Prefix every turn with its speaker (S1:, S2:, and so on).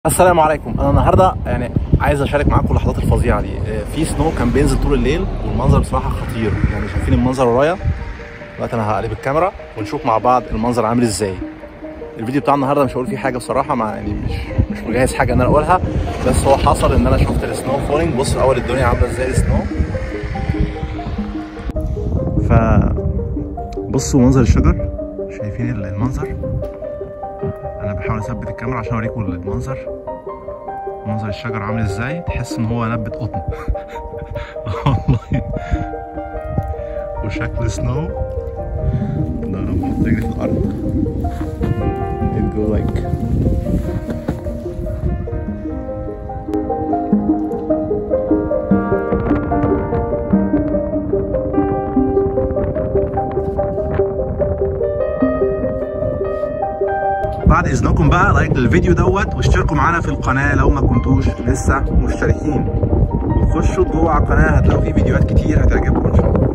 S1: السلام عليكم انا النهارده يعني عايز اشارك معاكم اللحظات الفظيعه دي آه، في سنو كان بينزل طول الليل والمنظر بصراحه خطير يعني شايفين المنظر ورايا دلوقتي انا هقلب الكاميرا ونشوف مع بعض المنظر عامل ازاي الفيديو بتاع النهارده مش هقول فيه حاجه بصراحه مع يعني مش مش مجهز حاجه ان انا اقولها بس هو حصل ان انا شفت السنو فولينج بص اول الدنيا عامله ازاي السنو ف بصوا منظر الشجر شايفين المنظر انا بحاول اثبت الكاميرا عشان اوريكم المنظر منظر الشجر عامل ازاي تحس ان هو نبت قطن والله وشكل سنو ده انا بحط رجلي في الارض it go like بعد اذنكم بقى لايك للفيديو دوت واشتركوا معانا في القناه لو ما كنتوش لسه مشتركين وخشوا جوه على القناه هتلاقوا في فيديوهات كتير هتعجبكم ان شاء الله